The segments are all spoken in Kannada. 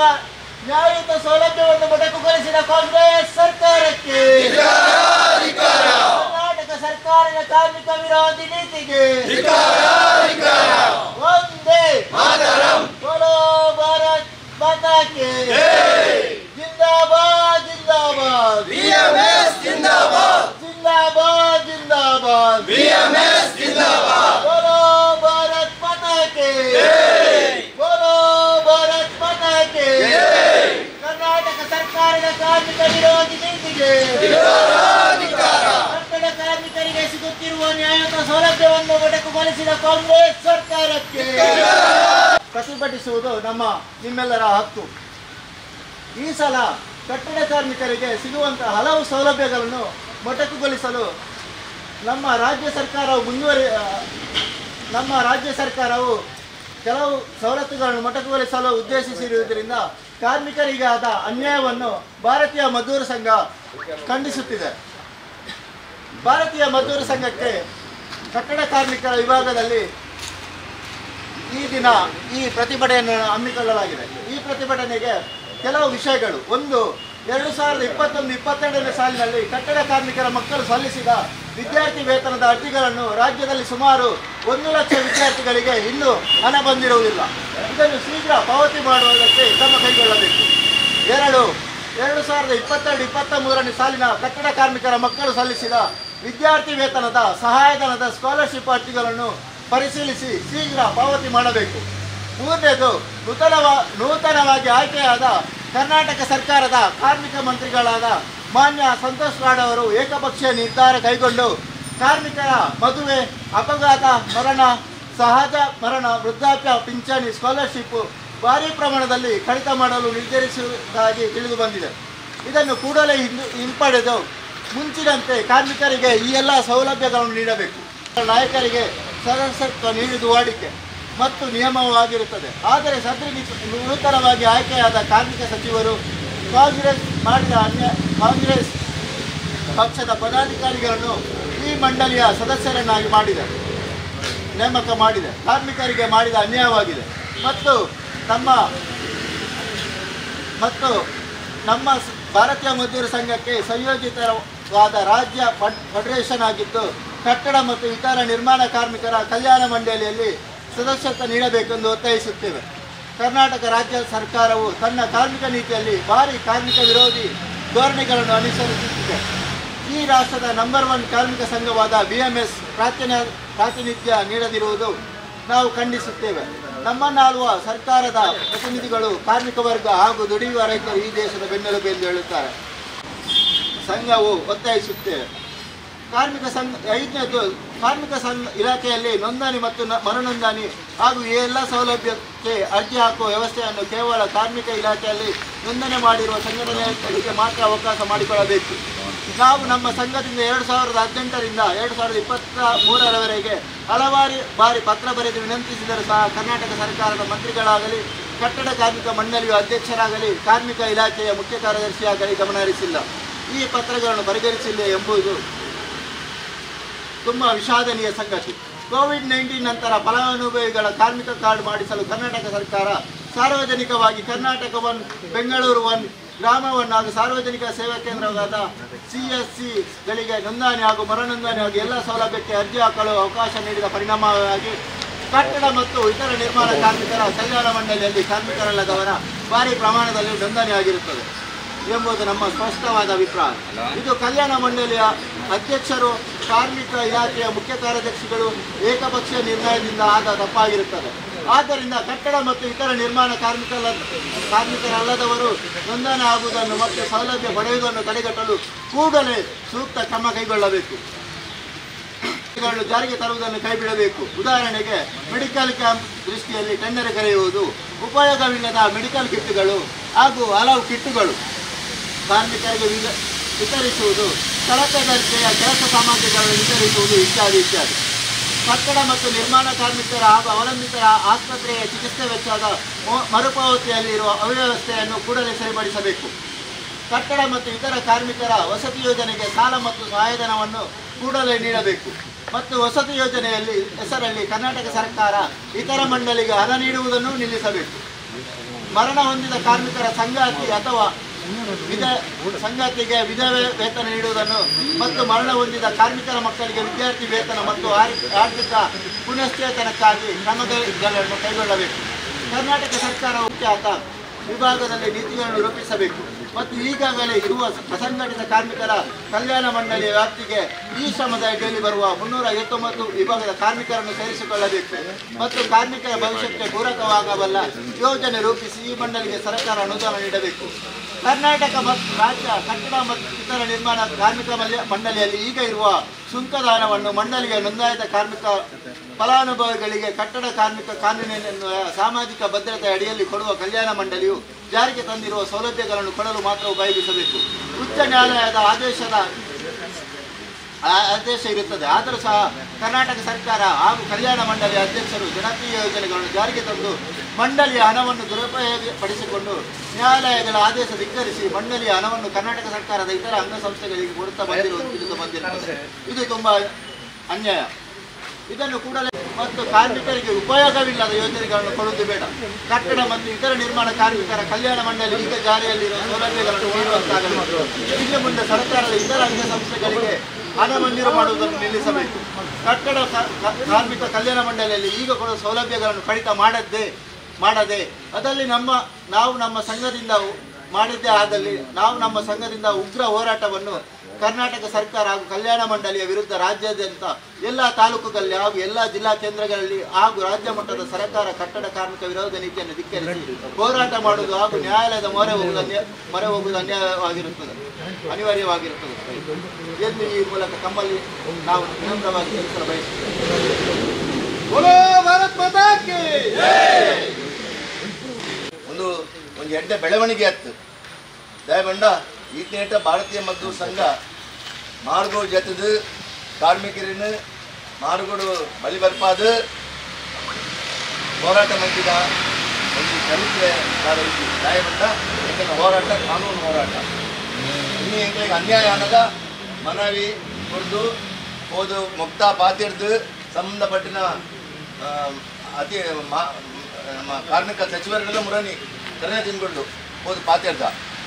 ನೀಡುವ ನ್ಯಾಯಯುತ ಸೌಲಭ್ಯವನ್ನು ಮೊಟಕುಗೊಳಿಸಿದ ಕಾಂಗ್ರೆಸ್ ಸರ್ಕಾರಕ್ಕೆ ಕರ್ನಾಟಕ ಸರ್ಕಾರದ ಕಾರ್ಮಿಕ ವಿರೋಧಿ ನೀತಿಗೆ ಒಂದೇ बोलो भारत माता के जिंदाबाद जिंदाबाद BMS जिंदाबाद जिंदाबाद जिंदाबाद BMS जिंदाबाद बोलो भारत माता के बोलो भारत माता के ಕರ್ನಾಟಕ ಸರ್ಕಾರದ ಕಾರ್ಮಿಕ ವಿರೋಧಿ ನೀತಿಗೆ ಕನ್ನಡ ಕಾರ್ಮಿಕರಿಗೆ ಸಿಗುತ್ತಿರುವ ನ್ಯಾಯಯುತ ಸೌಲಭ್ಯವನ್ನು ಮೊಟಕುಗೊಳಿಸಿದ ಕಾಂಗ್ರೆಸ್ ಸರ್ಕಾರಕ್ಕೆ ಪ್ರತಿಭಟಿಸುವುದು ನಮ್ಮ ನಿಮ್ಮೆಲ್ಲರ ಹಕ್ಕು ಈ ಸಲ ಕಟ್ಟಡ ಕಾರ್ಮಿಕರಿಗೆ ಸಿಗುವಂತಹ ಹಲವು ಸೌಲಭ್ಯಗಳನ್ನು ಮೊಟಕುಗೊಳಿಸಲು ನಮ್ಮ ರಾಜ್ಯ ಸರ್ಕಾರವು ಮುಂದುವರಿ ಆ, ನಮ್ಮ ರಾಜ್ಯ ಸರ್ಕಾರವು ಕೆಲವು ಸವಲತ್ತುಗಳನ್ನು ಮೊಟಕುಗೊಳಿಸಲು ಉದ್ದೇಶಿಸಿರುವುದರಿಂದ ಕಾರ್ಮಿಕರಿಗಾದ ಅನ್ಯಾಯವನ್ನು ಭಾರತೀಯ ಮದ್ದೂರು ಸಂಘ ಖಂಡಿಸುತ್ತಿದೆ ಭಾರತೀಯ ಮದ್ದೂರು ಸಂಘಕ್ಕೆ ಕಟ್ಟಡ ಕಾರ್ಮಿಕರ ವಿಭಾಗದಲ್ಲಿ ಈ ದಿನ ಈ ಪ್ರತಿಭಟನೆಯನ್ನು ಹಮ್ಮಿಕೊಳ್ಳಲಾಗಿದೆ ಈ ಪ್ರತಿಭಟನೆಗೆ ಕೆಲವು ವಿಷಯಗಳು ಒಂದು ಎರಡು ಸಾವಿರದ ಇಪ್ಪತ್ತೊಂದು ಇಪ್ಪತ್ತೆರಡನೇ ಸಾಲಿನಲ್ಲಿ ಕಟ್ಟಡ ಕಾರ್ಮಿಕರ ಮಕ್ಕಳು ಸಲ್ಲಿಸಿದ ವಿದ್ಯಾರ್ಥಿ ವೇತನದ ಅರ್ಜಿಗಳನ್ನು ರಾಜ್ಯದಲ್ಲಿ ಸುಮಾರು ಒಂದು ಲಕ್ಷ ವಿದ್ಯಾರ್ಥಿಗಳಿಗೆ ಇನ್ನೂ ಹಣ ಬಂದಿರುವುದಿಲ್ಲ ಇದನ್ನು ಶೀಘ್ರ ಪಾವತಿ ಮಾಡುವುದಕ್ಕೆ ಕ್ರಮ ಕೈಗೊಳ್ಳಬೇಕು ಎರಡು ಎರಡು ಸಾವಿರದ ಇಪ್ಪತ್ತೆರಡು ಇಪ್ಪತ್ತ ಮೂರನೇ ಸಾಲಿನ ಕಟ್ಟಡ ಕಾರ್ಮಿಕರ ಮಕ್ಕಳು ಸಲ್ಲಿಸಿದ ವಿದ್ಯಾರ್ಥಿ ವೇತನದ ಸಹಾಯಧನದ ಸ್ಕಾಲರ್ಶಿಪ್ ಅರ್ಜಿಗಳನ್ನು ಪರಿಶೀಲಿಸಿ ಶೀಘ್ರ ಪಾವತಿ ಮಾಡಬೇಕು ಮೂರನೇದು ನೂತನವ ನೂತನವಾಗಿ ಆಯ್ಕೆಯಾದ ಕರ್ನಾಟಕ ಸರ್ಕಾರದ ಕಾರ್ಮಿಕ ಮಂತ್ರಿಗಳಾದ ಮಾನ್ಯ ಸಂತೋಷ್ ಲಾಡ್ ಅವರು ಏಕಪಕ್ಷೀಯ ನಿರ್ಧಾರ ಕೈಗೊಂಡು ಕಾರ್ಮಿಕರ ಮದುವೆ ಅಪಘಾತ ಮರಣ ಸಹಜ ಮರಣ ವೃದ್ಧಾಪ್ಯ ಪಿಂಚಣಿ ಸ್ಕಾಲರ್ಶಿಪ್ ಭಾರಿ ಪ್ರಮಾಣದಲ್ಲಿ ಕಡಿತ ಮಾಡಲು ನಿರ್ಧರಿಸುವುದಾಗಿ ತಿಳಿದು ಬಂದಿದೆ ಇದನ್ನು ಕೂಡಲೇ ಹಿಂದು ಹಿಂಪಡೆದು ಮುಂಚಿನಂತೆ ಕಾರ್ಮಿಕರಿಗೆ ಈ ಎಲ್ಲ ಸೌಲಭ್ಯಗಳನ್ನು ನೀಡಬೇಕು ನಾಯಕರಿಗೆ ಸದಸ್ಯತ್ವ ನೀಡುವುದು ವಾಡಿಕೆ ಮತ್ತು ನಿಯಮವಾಗಿರುತ್ತದೆ ಆದರೆ ಸದ್ರಿ ನೂತನವಾಗಿ ಆಯ್ಕೆಯಾದ ಕಾರ್ಮಿಕ ಸಚಿವರು ಕಾಂಗ್ರೆಸ್ ಮಾಡಿದ ಅನ್ಯ ಕಾಂಗ್ರೆಸ್ ಪಕ್ಷದ ಪದಾಧಿಕಾರಿಗಳನ್ನು ಈ ಮಂಡಳಿಯ ಸದಸ್ಯರನ್ನಾಗಿ ಮಾಡಿದೆ ನೇಮಕ ಮಾಡಿದೆ ಕಾರ್ಮಿಕರಿಗೆ ಮಾಡಿದ ಅನ್ಯಾಯವಾಗಿದೆ ಮತ್ತು ನಮ್ಮ ಮತ್ತು ನಮ್ಮ ಸ- ಭಾರತೀಯ ಮದ್ದೂರು ಸಂಘಕ್ಕೆ ಸಂಯೋಜಿತವಾದ ರಾಜ್ಯ ಫಡ್- ಫೆಡರೇಷನ್ ಆಗಿದ್ದು ಕಟ್ಟಡ ಮತ್ತು ಇತರ ನಿರ್ಮಾಣ ಕಾರ್ಮಿಕರ ಕಲ್ಯಾಣ ಮಂಡಳಿಯಲ್ಲಿ ಸದಸ್ಯತ್ವ ನೀಡಬೇಕೆಂದು ಒತ್ತಾಯಿಸುತ್ತೇವೆ ಕರ್ನಾಟಕ ರಾಜ್ಯ ಸರ್ಕಾರವು ತನ್ನ ಕಾರ್ಮಿಕ ನೀತಿಯಲ್ಲಿ ಭಾರಿ ಕಾರ್ಮಿಕ ವಿರೋಧಿ ಧೋರಣೆಗಳನ್ನು ಅನುಸರಿಸುತ್ತಿದೆ ಈ ರಾಷ್ಟ್ರದ ನಂಬರ್ ಒನ್ ಕಾರ್ಮಿಕ ಸಂಘವಾದ ಬಿ ಎಂ ಎಸ್ ಪ್ರಾತಿನ ಪ್ರಾತಿನಿಧ್ಯ ನೀಡದಿರುವುದು ನಾವು ಖಂಡಿಸುತ್ತೇವೆ ನಮ್ಮನ್ನಾಳುವ ಸರ್ಕಾರದ ಪ್ರತಿನಿಧಿಗಳು ಕಾರ್ಮಿಕ ವರ್ಗ ಹಾಗೂ ದುಡಿಯುವ ರೈತರು ಈ ದೇಶದ ಬೆನ್ನೆಲುಬು ಎಂದು ಹೇಳುತ್ತಾರೆ ಸಂಘವು ಒತ್ತಾಯಿಸುತ್ತೇವೆ ಕಾರ್ಮಿಕ ಸಂಘ ಐದನೇದು ಕಾರ್ಮಿಕ ಸಂಘ ಇಲಾಖೆಯಲ್ಲಿ ನೋಂದಣಿ ಮತ್ತು ನ- ಮರುನೋಂದಣಿ ಹಾಗೂ ಈ ಎಲ್ಲ ಸೌಲಭ್ಯಕ್ಕೆ ಅರ್ಜಿ ಹಾಕುವ ವ್ಯವಸ್ಥೆಯನ್ನು ಕೇವಲ ಕಾರ್ಮಿಕ ಇಲಾಖೆಯಲ್ಲಿ ನೋಂದಣಿ ಮಾಡಿರುವ ಸಂಘಟನೆಗಳಿಗೆ ಮಾತ್ರ ಅವಕಾಶ ಮಾಡಿಕೊಳ್ಳಬೇಕು ನಾವು ನಮ್ಮ ಸಂಘದಿಂದ ಎರಡು ಸಾವಿರದ ಹದಿನೆಂಟರಿಂದ ಎರಡು ಸಾವಿರದ ಇಪ್ಪತ್ತ ಮೂರರವರೆಗೆ ಹಲವಾರು ಬಾರಿ ಪತ್ರ ಬರೆದು ವಿನಂತಿಸಿದರೂ ಸಹ ಕರ್ನಾಟಕ ಸರ್ಕಾರದ ಮಂತ್ರಿಗಳಾಗಲಿ ಕಟ್ಟಡ ಕಾರ್ಮಿಕ ಮಂಡಳಿಯ ಅಧ್ಯಕ್ಷರಾಗಲಿ ಕಾರ್ಮಿಕ ಇಲಾಖೆಯ ಮುಖ್ಯ ಕಾರ್ಯದರ್ಶಿಯಾಗಲಿ ಗಮನಹರಿಸಿಲ್ಲ ಈ ಪತ್ರಗಳನ್ನು ಪರಿಗಣಿಸಿಲ್ಲ ಎಂಬುದು ತುಂಬ ವಿಷಾದನೀಯ ಸಂಗತಿ ಕೋವಿಡ್ ನೈನ್ಟೀನ್ ನಂತರ ಫಲಾನುಭವಿಗಳ ಕಾರ್ಮಿಕ ಕಾರ್ಡ್ ಮಾಡಿಸಲು ಕರ್ನಾಟಕ ಸರ್ಕಾರ ಸಾರ್ವಜನಿಕವಾಗಿ ಕರ್ನಾಟಕ ಒನ್ ಬೆಂಗಳೂರು ಒನ್ ಗ್ರಾಮ ಒನ್ ಹಾಗೂ ಸಾರ್ವಜನಿಕ ಸೇವಾ ಕೇಂದ್ರವಾದ ಸಿ ಎಸ್ ಸಿಗಳಿಗೆ ನೋಂದಣಿ ಹಾಗೂ ಮರ ನೋಂದಣಿ ಹಾಗೂ ಎಲ್ಲ ಸೌಲಭ್ಯಕ್ಕೆ ಅರ್ಜಿ ಹಾಕಲು ಅವಕಾಶ ನೀಡಿದ ಪರಿಣಾಮವಾಗಿ ಕಟ್ಟಡ ಮತ್ತು ಇತರ ನಿರ್ಮಾಣ ಕಾರ್ಮಿಕರ ಕಲ್ಯಾಣ ಮಂಡಳಿಯಲ್ಲಿ ಕಾರ್ಮಿಕರಲ್ಲದವರ ಭಾರಿ ಪ್ರಮಾಣದಲ್ಲಿ ನೋಂದಣಿ ಆಗಿರುತ್ತದೆ ಎಂಬುದು ನಮ್ಮ ಸ್ಪಷ್ಟವಾದ ಅಭಿಪ್ರಾಯ ಇದು ಕಲ್ಯಾಣ ಮಂಡಳಿಯ ಅಧ್ಯಕ್ಷರು ಕಾರ್ಮಿಕ ಇಲಾಖೆಯ ಮುಖ್ಯ ಕಾರ್ಯದರ್ಶಿಗಳು ಏಕಪಕ್ಷೀಯ ನಿರ್ಣಯದಿಂದ ಆದ ತಪ್ಪಾಗಿರುತ್ತದೆ ಆದ್ದರಿಂದ ಕಟ್ಟಡ ಮತ್ತು ಇತರ ನಿರ್ಮಾಣ ಕಾರ್ಮಿಕರ ಕಾರ್ಮಿಕರಲ್ಲದವರು ನೋಂದಣಿ ಆಗುವುದನ್ನು ಮತ್ತು ಸೌಲಭ್ಯ ಪಡೆಯುವುದನ್ನು ತಡೆಗಟ್ಟಲು ಕೂಡಲೇ ಸೂಕ್ತ ಕ್ರಮ ಕೈಗೊಳ್ಳಬೇಕು ಗಳನ್ನು ಜಾರಿಗೆ ತರುವುದನ್ನು ಕೈಬಿಡಬೇಕು ಉದಾಹರಣೆಗೆ ಮೆಡಿಕಲ್ ಕ್ಯಾಂಪ್ ದೃಷ್ಟಿಯಲ್ಲಿ ಟೆಂಡರ್ ಕರೆಯುವುದು ಉಪಯೋಗವಿಲ್ಲದ ಮೆಡಿಕಲ್ ಕಿಟ್ಗಳು ಹಾಗೂ ಹಲವು ಕಿಟ್ಟುಗಳು ಕಾರ್ಮಿಕರಿಗೆ ವಿಗ- ವಿತರಿಸುವುದು ಕಳಪೆ ದರ್ಜೆಯ ಕೆಲಸ ಸಾಮಗ್ರಿಗಳನ್ನು ವಿತರಿಸುವುದು ಇತ್ಯಾದಿ ಇತ್ಯಾದಿ ಕಟ್ಟಡ ಮತ್ತು ನಿರ್ಮಾಣ ಕಾರ್ಮಿಕರ ಹಾಗೂ ಅವಲಂಬಿತರ ಆಸ್ಪತ್ರೆಯ ಚಿಕಿತ್ಸೆ ವೆಚ್ಚದ ಮೊ- ಮರುಪಾವತಿಯಲ್ಲಿರುವ ಅವ್ಯವಸ್ಥೆಯನ್ನು ಕೂಡಲೇ ಸರಿಪಡಿಸಬೇಕು ಕಟ್ಟಡ ಮತ್ತು ಇತರ ಕಾರ್ಮಿಕರ ವಸತಿ ಯೋಜನೆಗೆ ಸಾಲ ಮತ್ತು ಸಹಾಯಧನವನ್ನು ಕೂಡಲೇ ನೀಡಬೇಕು ಮತ್ತು ವಸತಿ ಯೋಜನೆಯಲ್ಲಿ ಹೆಸರಲ್ಲಿ ಕರ್ನಾಟಕ ಸರ್ಕಾರ ಇತರ ಮಂಡಳಿಗೆ ಹಣ ನೀಡುವುದನ್ನು ನಿಲ್ಲಿಸಬೇಕು ಮರಣ ಹೊಂದಿದ ಕಾರ್ಮಿಕರ ಸಂಗಾತಿ ಅಥವಾ ವಿಧ ಸಂಗಾತಿಗೆ ವಿಧವೆ ವೇತನ ನೀಡುವುದನ್ನು ಮತ್ತು ಮರಣ ಹೊಂದಿದ ಕಾರ್ಮಿಕರ ಮಕ್ಕಳಿಗೆ ವಿದ್ಯಾರ್ಥಿ ವೇತನ ಮತ್ತು ಆರ್- ಆರ್ಥಿಕ ಪುನಶ್ಚೇತನಕ್ಕಾಗಿ ಕ್ರಮಗಳನ್ನು ಕೈಗೊಳ್ಳಬೇಕು ಕರ್ನಾಟಕ ಸರ್ಕಾರ ಉಚ್ಚಾತ ವಿಭಾಗದಲ್ಲಿ ನೀತಿಗಳನ್ನು ರೂಪಿಸಬೇಕು ಮತ್ತು ಈಗಾಗಲೇ ಇರುವ ಅಸಂಘಟಿತ ಕಾರ್ಮಿಕರ ಕಲ್ಯಾಣ ಮಂಡಳಿಯ ವ್ಯಾಪ್ತಿಗೆ ಈ ಶ್ರಮದ ಅಡಿಯಲ್ಲಿ ಬರುವ ಮುನ್ನೂರ ಐವತ್ತೊಂಬತ್ತು ವಿಭಾಗದ ಕಾರ್ಮಿಕರನ್ನು ಸೇರಿಸಿಕೊಳ್ಳಬೇಕು ಮತ್ತು ಕಾರ್ಮಿಕರ ಭವಿಷ್ಯಕ್ಕೆ ಪೂರಕವಾಗಬಲ್ಲ ಯೋಜನೆ ರೂಪಿಸಿ ಈ ಮಂಡಳಿಗೆ ಸರ್ಕಾರ ಅನುದಾನ ನೀಡಬೇಕು ಕರ್ನಾಟಕ ಮತ್ತು ರಾಜ್ಯ ಕಟ್ಟಡ ಮತ್ತು ಇತರ ನಿರ್ಮಾಣ ಕಾರ್ಮಿಕ ಮಲ್ಯ- ಮಂಡಳಿಯಲ್ಲಿ ಈಗ ಇರುವ ಸುಂಕದ ಹಣವನ್ನು ಮಂಡಳಿಯ ನೋಂದಾಯಿತ ಕಾರ್ಮಿಕ ಫಲಾನುಭವಿಗಳಿಗೆ ಕಟ್ಟಡ ಕಾರ್ಮಿಕ ಕಾನೂನಿನ ಸಾಮಾಜಿಕ ಭದ್ರತೆ ಅಡಿಯಲ್ಲಿ ಕೊಡುವ ಕಲ್ಯಾಣ ಮಂಡಳಿಯು ಜಾರಿಗೆ ತಂದಿರುವ ಸೌಲಭ್ಯಗಳನ್ನು ಕೊಡಲು ಮಾತ್ರ ಉಪಯೋಗಿಸಬೇಕು ಉಚ್ಚ ನ್ಯಾಯಾಲಯದ ಆದೇಶದ ಆ- ಆದೇಶ ಇರುತ್ತದೆ ಆದರೂ ಸಹ ಕರ್ನಾಟಕ ಸರ್ಕಾರ ಹಾಗೂ ಕಲ್ಯಾಣ ಮಂಡಳಿಯ ಅಧ್ಯಕ್ಷರು ಜನಪ್ರಿಯ ಯೋಜನೆಗಳನ್ನು ಜಾರಿಗೆ ತಂದು ಮಂಡಳಿಯ ಹಣವನ್ನು ದುರುಪಯೋಗಪಡಿಸಿಕೊಂಡು ನ್ಯಾಯಾಲಯಗಳ ಆದೇಶ ಧಿಕ್ಕರಿಸಿ ಮಂಡಳಿಯ ಹಣವನ್ನು ಕರ್ನಾಟಕ ಸರ್ಕಾರದ ಇತರ ಅಂಗಸಂಸ್ಥೆಗಳಿಗೆ ಕೊಡುತ್ತಾ ಬಂದಿರುವುದು ತಿಳಿದು ಬಂದಿರುತ್ತದೆ ಇದು ತುಂಬಾ ಅನ್ಯಾಯ ಇದನ್ನು ಕೂಡಲೇ ಮತ್ತು ಕಾರ್ಮಿಕರಿಗೆ ಉಪಯೋಗವಿಲ್ಲದ ಯೋಜನೆಗಳನ್ನು ಕೊಡುವುದು ಬೇಡ ಕಟ್ಟಡ ಮತ್ತು ಇತರ ನಿರ್ಮಾಣ ಕಾರ್ಮಿಕರ ಕಲ್ಯಾಣ ಮಂಡಳಿ ಈಗ ಜಾರಿಯಲ್ಲಿರುವ ಸೌಲಭ್ಯಗಳನ್ನು ನೀಡುವಂತಾಗಬೇಕು ಇನ್ನು ಮುಂದೆ ಸರ್ಕಾರದ ಇತರ ಅಂಗಸಂಸ್ಥೆಗಳಿಗೆ ಹಣ ಮಂಜೂರು ಮಾಡುವುದನ್ನು ನಿಲ್ಲಿಸಬೇಕು ಕಟ್ಟಡ ಕ- ಕ- ಕಾರ್ಮಿಕ ಕಲ್ಯಾಣ ಮಂಡಳಿಯಲ್ಲಿ ಈಗ ಕೊಡುವ ಸೌಲಭ್ಯಗಳನ್ನು ಕಡಿತ ಮಾಡದ್ದೇ ಮಾಡದೆ ಅದರಲ್ಲಿ ನಮ್ಮ ನಾವು ನಮ್ಮ ಸಂಘದಿಂದ ಮಾಡಿದ್ದೇ ಆದಲ್ಲಿ ನಾವು ನಮ್ಮ ಸಂಘದಿಂದ ಉಗ್ರ ಹೋರಾಟವನ್ನು ಕರ್ನಾಟಕ ಸರ್ಕಾರ ಹಾಗೂ ಕಲ್ಯಾಣ ಮಂಡಳಿಯ ವಿರುದ್ಧ ರಾಜ್ಯಾದ್ಯಂತ ಎಲ್ಲ ತಾಲೂಕುಗಳಲ್ಲಿ ಹಾಗೂ ಎಲ್ಲ ಜಿಲ್ಲಾ ಕೇಂದ್ರಗಳಲ್ಲಿ ಹಾಗೂ ರಾಜ್ಯ ಮಟ್ಟದ ಸರ್ಕಾರ ಕಟ್ಟಡ ಕಾರ್ಮಿಕ ವಿರೋಧ ನೀತಿಯನ್ನು ಧಿಕ್ಕರಿಸಿ ಹೋರಾಟ ಮಾಡುವುದು ಹಾಗೂ ನ್ಯಾಯಾಲಯದ ಮೊರೆ ಹೋಗುವುದು ಅನ್ಯ ಮೊರೆ ಹೋಗುವುದು ಅನ್ಯಾಯವಾಗಿರುತ್ತದೆ ಅನಿವಾರ್ಯವಾಗಿರುತ್ತದೆ ಎಂದು ಈ ಮೂಲಕ ತಮ್ಮಲ್ಲಿ ನಾವು ವಿನಮ್ರವಾಗಿ ತಿಳಿಸಲು ಬಯಸುತ್ತೇವೆ ಬೋಲೋ ಭಾರತ್ ಮಾತಾ ಕಿ ಒಂದು ಒಂದು ಎಡ್ಡೆ ಬೆಳವಣಿಗೆ ಆಯ್ತು ದಯಬಂಡ ಈತನೇಟ ಭಾರತೀಯ ಮಜ್ದೂರ್ ಸಂಘ ಮಾರ್ಗೋಡ್ ಜತದ ಕಾರ್ಮಿಕರಿನ ಮಾರುಗೋಡು ಬಲಿ ಬರ್ಪಾದ ಹೋರಾಟ ಮಂದಿದ ಒಂದು ಚರಿತ್ರೆ ಐತಿ ದಯಬಂಡ ಎಂಕನ ಹೋರಾಟ ಕಾನೂನು ಹೋರಾಟ ಇನ್ನು ಎಂಕಲಿಗೆ ಅನ್ಯಾಯ ಅನ್ನದ ಮನವಿ ಕೊಡ್ದು ಹೋದು ಮುಕ್ತ ಪಾತಿರ್ದು ಸಂಬಂಧಪಟ್ಟಿನ ಆ, ಅತಿ ಮಾ- ನಮ್ಮ ಕಾರ್ಮಿಕ ಸಚಿವರೆಲ್ಲ ಮುರನಿ ಕರೆ ತಿನ್ಕೊಂಡು ಹೋದು ಪಾತಿರ್ದ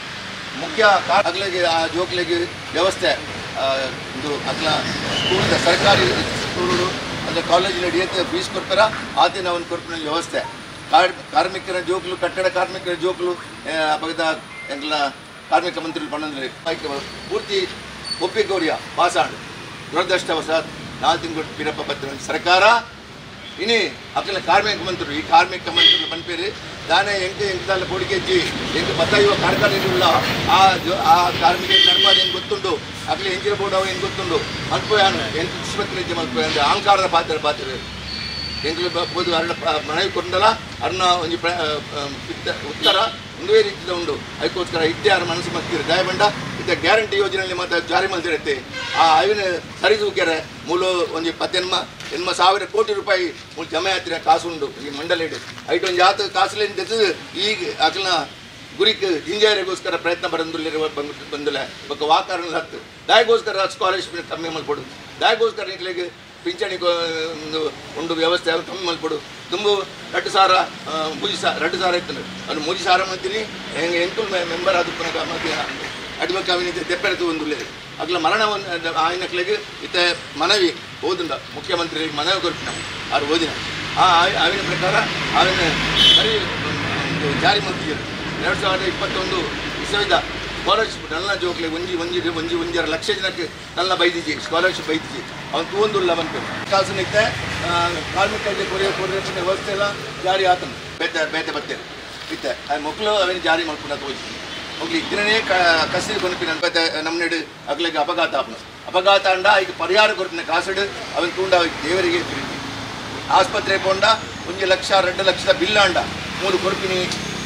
ಮುಖ್ಯ ಆಗ್ಲಿಗೆ ಆ ಜೋಕ್ಲಿಗೆ ವ್ಯವಸ್ಥೆ ಆ, ಇದು ಅಗ್ಲ ಸ್ಕೂಲ್ದ ಸರ್ಕಾರಿ ಸ್ಕೂಲು ಅಂದರೆ ಕಾಲೇಜಿನ ಹಿಡಿಯತ್ತೆ ಫೀಸ್ ಕೊಡ್ತಾರ ಆತಿನ ಒಂದು ಕೊಡ್ಪಿನ ವ್ಯವಸ್ಥೆ ಕಾರ್- ಕಾರ್ಮಿಕರ ಜೋಕ್ಲು ಕಟ್ಟಡ ಕಾರ್ಮಿಕರ ಜೋಕ್ಲು ಬಗದ ಎಂಗ್ಲ ಕಾರ್ಮಿಕ ಮಂತ್ರಿ ಪಣ್ಣಂದ್ರೆ ಪೂರ್ತಿ ಒಪ್ಪಿಕೋರಿಯ ಪಾಸಾಂಡ್ ದುರದೃಷ್ಟವಶಾತ್ ನಾಲ್ಕು ತಿಂಗಳು ಪಿರಪ್ಪ ಬತ್ತ ಸರ್ಕಾರ ಇನಿ ಅಕ್ಕನ ಕಾರ್ಮಿಕ ಮಂತ್ರಿ ಈ ಕಾರ್ಮಿಕ ಮಂತ್ರಿ ಪನ್ಪೇರಿ ದಾನೆ ಎಂಕ ಎಂಕದಾಲ ಕೊಡಿಗೆಜ್ಜಿ ಎಂಕ ಬತ್ತಾಯುವ ಕಾರ್ಖಾನೆಗಳ ಆ ಜೊ- ಆ ಕಾರ್ಮಿಕ ನಡ್ಪಾದ ಹೆಂಗೆ ಗೊತ್ತುಂಡು ಅಕ್ಲೆ ಎಂಜಿನ ಬೋರ್ಡ್ ಅವ ಹೆಂಗೆ ಗೊತ್ತುಂಡು ಮಲ್ಪೋಯಾನು ಎಂಕ ಆಸ್ಪತ್ರೆ ಮಲ್ಪೋಯ ಅಂದ್ರೆ ಅಹಂಕಾರದ ಪಾತ್ರ ಪಾತ್ರ ಎಂಕ್ಲು ಬೋದು ಅರ್ಣ ಪ- ಮನವಿ ಕೊಂಡಲ ಅರ್ಣ ಒಂಜಿ ಪ್ರ- ಆ, ಆ, ಇತ್ತ- ಉತ್ತರ ಒಂದೇ ರೀತಿದ ಉಂಡು ಅದಕ್ಕೋಸ್ಕರ ಇದ್ದೇ ಯಾರು ಮನಸ್ಸು ಮತ್ತಿರು ದಯಬಂಡ ಇದ್ದ ಗ್ಯಾರಂಟಿ ಯೋಜನೆಯಲ್ಲಿ ಮತ್ತೆ ಜಾರಿ ಮಾಡಿರುತ್ತೆ ಆ ಅವಿನ ಸರಿದೂಕ್ಯಾರೆ ಮೂಲ ಒಂದು ಪತ್ತೆನ್ಮ ಎನ್ಮ ಸಾವಿರ ಕೋಟಿ ರೂಪಾಯಿ ಮೂಲ ಜಮೆ ಹತ್ತಿರ ಕಾಸು ಉಂಡು ಈ ಮಂಡಳಿಡು ಐಟು ಒಂದು ಜಾತ ಕಾಸುಲೇನು ತೆಗೆದು ಈಗ ಅಕಲ್ನ ಗುರಿಕ್ ಇಂಜಿನಿಯರಿಗೋಸ್ಕರ ಪ್ರಯತ್ನ ಬರಂದುಲ್ಲಿರುವ ಬಂದು ಬಂದಿಲ್ಲ ಬೊಕ್ಕ ವಾಕಾರಣ ಹತ್ತು ದಾಯಗೋಸ್ಕರ ಸ್ಕಾಲರ್ಶಿಪ್ ಕಮ್ಮಿ ಮಲ್ಪಡು ದಾಯಗೋಸ್ಕರ ನಿಕ್ಲಿಗೆ ಪಿಂಚಣಿ ಕೊ- ಒಂದು ಒಂದು ವ್ಯವಸ್ಥೆ ಅದು ಕಮ್ಮಿ ಮಲ್ಪಡು ತುಂಬ ರಡ್ಡು ಸಾವಿರ ಆ, ಮೂಜಿ ಸಾ ರಡ್ಡು ಸಾವಿರ ಇತ್ತು ಅದು ಮೂಜಿ ಸಾವಿರ ಮಂತಿನಿ ಹೆಂಗೆ ಎಂಟು ಮೆಂಬರ್ ಅದು ಪುನಃ ಮತ್ತೆ ಅಡ್ವಕ ಅವಿನಿತೆ ತೆಪ್ಪೆರತು ಒಂದು ಉಳ್ಳೇದು ಅಗ್ಲ ಮರಣ ಒಂದು ಆಯ್ನಕ್ಲೆಗೆ ಇತ್ತ ಮನವಿ ಓದುಂಡ ಮುಖ್ಯಮಂತ್ರಿ ಮನವಿ ಕೊರ್ಪಿನ ಅವ್ರು ಓದಿನ ಆ ಆಯ್- ಆವಿನ ಪ್ರಕಾರ ಆವಿನ ಸರಿ ಒಂದು ಜಾರಿ ಮಾಡ್ತಿದ್ರು ಎರಡು ಸಾವಿರದ ಇಪ್ಪತ್ತೊಂದು ಇಸವಿದ ಸ್ಕಾಲರ್ಶಿಪ್ ನನ್ನ ಜೋಕ್ಲೆ ಒಂಜಿ ಒಂಜಿ ಒಂಜಿ ಒಂಜರ ಲಕ್ಷ ಜನಕ್ಕೆ ನನ್ನ ಬೈದಿಜಿ ಸ್ಕಾಲರ್ಶಿಪ್ ಬೈದಿಜಿ ಅವನು ತೂವೊಂದುಲ್ಲ ಬಂತು ಕಾಸು ನಿತ್ತೆ ಕಾರ್ಮಿಕರಿಗೆ ಕೊರಿಯ ಕೊರಿಯ ವ್ಯವಸ್ಥೆ ಎಲ್ಲ ಜಾರಿ ಆತನು ಬೇತೆ ಬೇತೆ ಬರ್ತೇನೆ ಇತ್ತೆ ಆ ಮಕ್ಕಳು ಅವನು ಜಾರಿ ಮಾಡ್ಕೊಂಡು ಹೋಗಿ ಹೋಗ್ಲಿ ಇದ್ರನೇ ಕಸಿ ಕೊನಪಿನ ಮತ್ತೆ ನಮ್ಮನೆಡು ಅಗ್ಲಿಗೆ ಅಪಘಾತ ಆಪನು ಅಪಘಾತ ಅಂಡ ಈಗ ಪರಿಹಾರ ಕೊರಪಿನ ಕಾಸಡು ಅವನ್ ತೂಂಡ ಅವ್ರಿಗೆ ದೇವರಿಗೆ ಪ್ರೀತಿ ಆಸ್ಪತ್ರೆ ಕೊಂಡ ಒಂದು ಲಕ್ಷ ಎರಡು ಲಕ್ಷದ ಬಿಲ್ ಅಂಡ ಮೂರು ಕೊರಪಿನಿ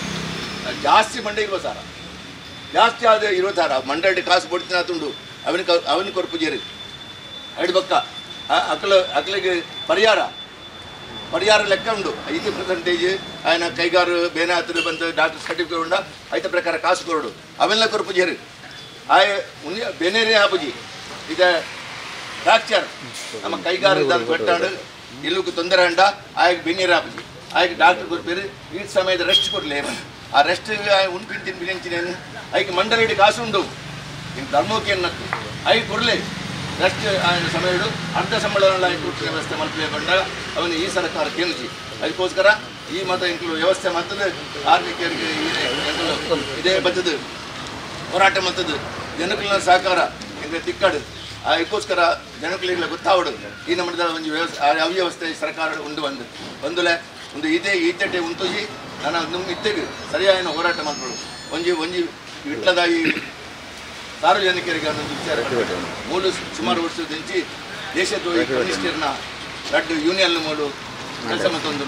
ಜಾಸ್ತಿ ಮಂಡೆ ಇರುವ ಸಾರ ಜಾಸ್ತಿ ಆದ ಇರೋ ಸಾರ ಮಂಡಳಿ ಕಾಸು ಕೊಡ್ತೀನಿ ತುಂಡು ಅವನ ಅವನ ಕೊರಪು ಜೇರಿ ಎರಡು ಬಕ್ಕ ಆ- ಅಕಲ ಅಕಲಿಗೆ ಪರಿಹಾರ ಪರಿಹಾರ ಲೆಕ್ಕ ಉಂಡು ಐದು ಪರ್ಸೆಂಟೇಜ್ ఆయన ಕೈಗಾರು ಬೇನೆ ಹತ್ತಿರ ಬಂದು ಡಾಕ್ಟರ್ ಸರ್ಟಿಫಿಕೇಟ್ ಉಂಡ ಐತ ಪ್ರಕಾರ ಕಾಸು ಕೊರಡು ಅವೆಲ್ಲ ಕೊರಪು ಜೇರಿ ಆಯ ಉನ್ಯ ಬೆನೇರಿ ಆಪುಜಿ ಇದ ಫ್ರಾಕ್ಚರ್ ನಮ್ಮ ಕೈಗಾರ ದಾನ್ ಬೆಟ್ಟಾಡು ಇಲ್ಲುಕು ತೊಂದರೆ ಅಂಡ ಆಯಕ್ಕೆ ಬೆನ್ನೀರು ಆಪುಜಿ ಆಯಕ್ಕೆ ಡಾಕ್ಟರ್ ಕೊರ್ಪೇರು ಈ ಸಮಯದ ರೆಸ್ಟ್ ಕೊಡ್ಲಿ ಆ ರೆಸ್ಟ್ ಉಂಪಿನ ತಿನ್ಬಿಗೆಂಚಿನೇನು ಐಕೆ ಮಂಡಳಿಡಿ ಕಾಸು ಉಂಡು ಇನ್ನು ಧರ್ಮಕ್ಕೆ ಅನ್ನತ್ತು ಐ ಕೊಡ್ಲೆ ರೆಸ್ಟ್ ಆಯ್ನ ಸಮಯ ಅರ್ಧ ಸಂಬಳ ಕೊಟ್ಟಿನ ವ್ಯವಸ್ಥೆ ಮಲ್ಪಲೆ ಬಂದಾಗ ಅವನು ಈ ಸರ್ಕಾರ ಕೇಂದ್ರಿ ಅದಕ್ಕೋಸ್ಕರ ಈ ಮತ ಇಂಕಲು ವ್ಯವಸ್ಥೆ ಮತ್ತದ ಕಾರ್ಮಿಕರಿಗೆ ಇದೆ ಎಂಕುಲು ಇದೇ ಬತ್ತದು ಹೋರಾಟ ಮತ್ತದು ಜನಕುಲ ಸಹಕಾರ ಎಂದ್ರೆ ತಿಕ್ಕಾಡು ಅದಕ್ಕೋಸ್ಕರ ಜನಕುಲಿಗಳ ಗೊತ್ತಾವಡು ಈ ನಮ್ಮದ ಒಂದು ವ್ಯವಸ್ಥೆ ಆ ಅವ್ಯವಸ್ಥೆ ಸರ್ಕಾರ ಉಂಡು ಬಂದು ಬಂದುಲೆ ಒಂದು ಇದೇ ಈಚಟೆ ಉಂತುಜಿ ನಾನು ನಮ್ಮ ಇತ್ತೆಗೆ ಸರಿಯಾದ ಹೋರಾಟ ಮಾಡ್ಕೊಳ್ಳು ಒಂಜಿ ಒಂಜಿ ಇಟ್ಲದ ಈ ಸಾರ್ವಜನಿಕರಿಗೆ ಅದೊಂದು ವಿಚಾರ ಮೂಲು ಸುಮಾರು ವರ್ಷದಿಂಚಿ ದೇಶದ್ರೋಹಿ ಕಮ್ಯುನಿಸ್ಟರ್ನ ರಡ್ ಯೂನಿಯನ್ ಮೂಲು ಕೆಲಸ ಮತ್ತೊಂದು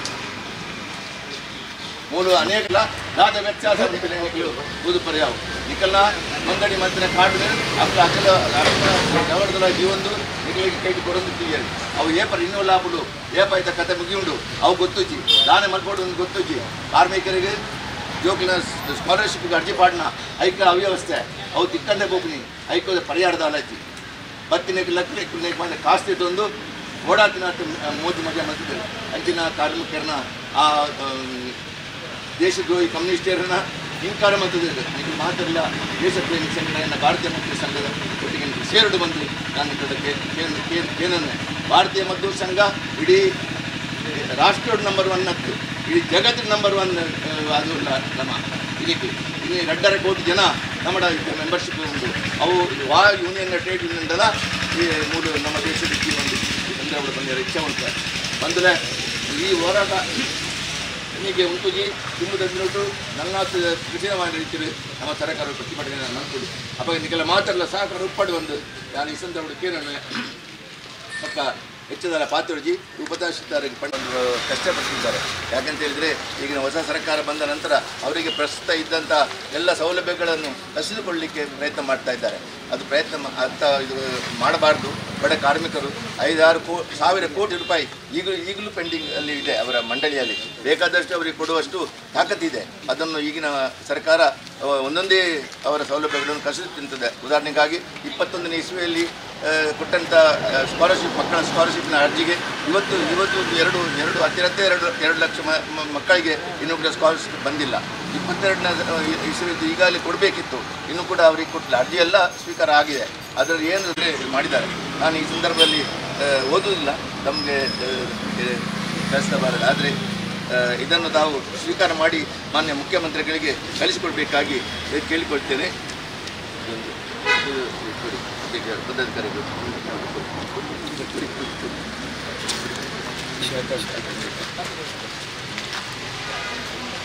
ಮೂಲು ಅನೇಕ ದಾದ ವ್ಯತ್ಯಾಸ ಬೂದು ಪರ್ಯಾವ ನಿಕಲ್ನ ಮಂಗಡಿ ಮತ್ತಿನ ಕಾಡು ಅಕ್ಕ ಅಕ್ಕಲ ದವಡದಲ ಜೀವೊಂದು ನಿಕಲಿಗೆ ಕೈಗೆ ಕೊಡೊಂದು ತಿಳಿಯರು ಅವು ಏಪರ ಇನ್ನೂ ಲಾಭಡು ಏಪ ಇದ್ದ ಕತೆ ಮುಗಿಯುಂಡು ಅವು ಗೊತ್ತುಜಿ ದಾನೆ ಮಲ್ಪಡು ಒಂದು ಗೊತ್ತುಜಿ ಕಾರ್ಮಿಕರಿಗೆ ಜೋಕ್ಲಿನ ಸ್ಕಾಲರ್ಶಿಪ್ಗೆ ಅರ್ಜಿ ಪಾಡ್ನ ಐಕ ಅವ್ಯವಸ್ಥೆ ಅವು ತಿಕ್ಕಂಡೆ ಬೋಕ್ನಿ ಐಕೋದ ಪರಿಹಾರದ ಅಲಜ್ಜಿ ಬತ್ತಿನಕ್ಕೆ ಲಕ್ಕಲಿಕ್ಕೆ ಬಂದ ಕಾಸ್ತಿ ಒಂದು ಓಡಾತಿನ ಮೋದಿ ಮಜಾ ಮತ್ತಿದ್ರು ಅಂಚಿನ ಕಾರ್ಮಿಕರನ್ನ ಆ ದೇಶದ್ರೋಹಿ ಕಮ್ಯುನಿಸ್ಟರನ್ನ ಹಿಂಕಾರ ಮತ್ತದ ಇದು ಮಾತ್ರಲ್ಲ ದೇಶಪ್ರೇಮಿ ಸಂಘಟನೆ ಭಾರತೀಯ ಮಜ್ದೂರ್ ಸಂಘದ ಒಟ್ಟಿಗೆ ಸೇರಿಡು ಬಂದು ನಾನು ಇದಕ್ಕೆ ಏನನ್ನೇ ಭಾರತೀಯ ಮಜ್ದೂರ್ ಸಂಘ ಇಡೀ ರಾಷ್ಟ್ರ ನಂಬರ್ ಒನ್ ಹತ್ತು ಇಡೀ ಜಗತ್ತಿನ ನಂಬರ್ ಒನ್ ಅದು ಇಲ್ಲ ನಮ್ಮ ಇದಕ್ಕೆ ಇನ್ನು ಎರಡರ ಕೋಟಿ ಜನ ನಮ್ಮ ಮೆಂಬರ್ಶಿಪ್ ಉಂಟು ಅವು ವಾ ಯೂನಿಯನ್ ಟ್ರೇಡ್ ಯೂನಿಯನ್ ಅಲ್ಲ ಈ ಮೂರು ನಮ್ಮ ದೇಶದ ಒಂದು ಚಂದ್ರಬಡ ಬಂದಿರೋ ಇಚ್ಛೆ ಉಂಟು ಬಂದರೆ ಈ ಹೋರಾಟ ಹೀಗೆ ಉಂಟುಜಿ ತುಂಬುದಂದು ನನ್ನ ಕಠಿಣವಾದ ರೀತಿಯಲ್ಲಿ ನಮ್ಮ ಸರ್ಕಾರ ಪ್ರತಿಭಟನೆ ಮಾಡ್ಕೊಡಿ ಅಪ್ಪ ಇದಕ್ಕೆಲ್ಲ ಮಾತಾಡಲ್ಲ ಸಹಕಾರ ಉಪ್ಪಡಿ ಒಂದು ನಾನು ಈ ಸಂದರ್ಭಕ್ಕೆ ಕೇಳೋಣ ಪಕ್ಕ ಹೆಚ್ಚಿನ ಪಾತ್ರಜಿ ಉಪದಾಸಿತರಿಗೆ ಪಂಡ ಕಷ್ಟಪಟ್ಟಿದ್ದಾರೆ ಯಾಕಂತ ಹೇಳಿದ್ರೆ ಈಗಿನ ಹೊಸ ಸರ್ಕಾರ ಬಂದ ನಂತರ ಅವರಿಗೆ ಪ್ರಸ್ತುತ ಇದ್ದಂಥ ಎಲ್ಲ ಸೌಲಭ್ಯಗಳನ್ನು ಕಸಿದುಕೊಳ್ಳಲಿಕ್ಕೆ ಪ್ರಯತ್ನ ಮಾಡ್ತಾ ಇದ್ದಾರೆ ಅದು ಪ್ರಯತ್ನ ಮಾ- ಅಂತ ಇದು ಮಾಡಬಾರ್ದು ಬಡ ಕಾರ್ಮಿಕರು ಐದಾರು ಕೋ ಸಾವಿರ ಕೋಟಿ ರೂಪಾಯಿ ಈಗಲೂ ಈಗಲೂ ಪೆಂಡಿಂಗ್ ಅಲ್ಲಿ ಇದೆ ಅವರ ಮಂಡಳಿಯಲ್ಲಿ ಬೇಕಾದಷ್ಟು ಅವರಿಗೆ ಕೊಡುವಷ್ಟು ತಾಕತ್ತಿದೆ ಅದನ್ನು ಈಗಿನ ಸರ್ಕಾರ ಅಹ್, ಒಂದೊಂದೇ ಅವರ ಸೌಲಭ್ಯಗಳನ್ನು ಕಸಿದು ತಿಂತದೆ ಉದಾಹರಣೆಗಾಗಿ ಇಪ್ಪತ್ತೊಂದನೇ ಇಸ್ವಿಯಲ್ಲಿ ಆ, ಕೊಟ್ಟಂಥ ಸ್ಕಾಲರ್ಶಿಪ್ ಮಕ್ಕಳ ಸ್ಕಾಲರ್ಶಿಪ್ನ ಅರ್ಜಿಗೆ ಇವತ್ತು ಇವತ್ತು ಒಂದು ಎರಡು ಎರಡು ಹತ್ತಿರತ್ತ ಎರಡು ಎರಡು ಲಕ್ಷ ಮ- ಮ- ಮಕ್ಕಳಿಗೆ ಇನ್ನೂ ಕೂಡ ಸ್ಕಾಲರ್ಶಿಪ್ ಬಂದಿಲ್ಲ ಇಪ್ಪತ್ತೆರಡನೇ ಇಸ್ವಿದ್ದು ಈಗಾಗಲೇ ಕೊಡಬೇಕಿತ್ತು ಇನ್ನೂ ಕೂಡ ಅವರಿಗೆ ಕೊಟ್ಟಿಲ್ಲ ಅರ್ಜಿ ಎಲ್ಲ ಸ್ವೀಕಾರ ಆಗಿದೆ ಅದರಲ್ಲಿ ಏನು ಇದು ಮಾಡಿದ್ದಾರೆ ನಾನು ಈ ಸಂದರ್ಭದಲ್ಲಿ ಆ, ಓದುವುದಿಲ್ಲ ನಮಗೆ ಕಳಿಸಬಾರದು ಆದರೆ ಇದನ್ನು ತಾವು ಸ್ವೀಕಾರ ಮಾಡಿ ಮಾನ್ಯ ಮುಖ್ಯಮಂತ್ರಿಗಳಿಗೆ ಕಳಿಸಿಕೊಡ್ಬೇಕಾಗಿ ಕೇಳಿಕೊಳ್ತೇನೆ ಇದೊಂದು ಇದು ಕೊಡಿ. ಇದಕ್ಕೆ ಪದಾಧಿಕಾರಿಗಳು ಕೊಡಿ, ಕೊಡಿ, ಕೊಡಿ.